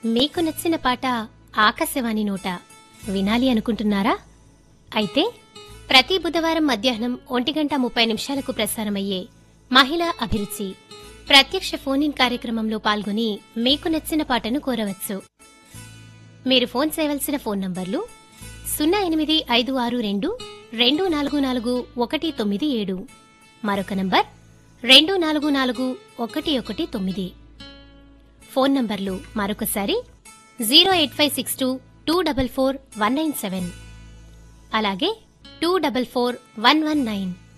మీకు నచ్చిన పాట ఆకాశవాణి నోట వినాలి అనుకుంటున్నారా అయితే ప్రతి బుధవారం మధ్యాహ్నం ఒంటి గంట ముప్పై నిమిషాలకు ప్రసారమయ్యే మహిళా అభిరుచి ప్రత్యక్ష ఫోన్ ఇన్ కార్యక్రమంలో పాల్గొని మీకు నచ్చిన పాటను కోరవచ్చు మీరు ఫోన్ చేయవలసిన ఫోన్ నంబర్లు సున్నా ఎనిమిది ఐదు ఆరు రెండు రెండు నాలుగు నాలుగు ఒకటి తొమ్మిది ఏడు మరొక నంబర్ రెండు నాలుగు నాలుగు ఒకటి ఒకటి తొమ్మిది ఫోన్ నంబర్లు మరొకసారి zero eight five six two two double four one nine seven అలాగే two double four one one nine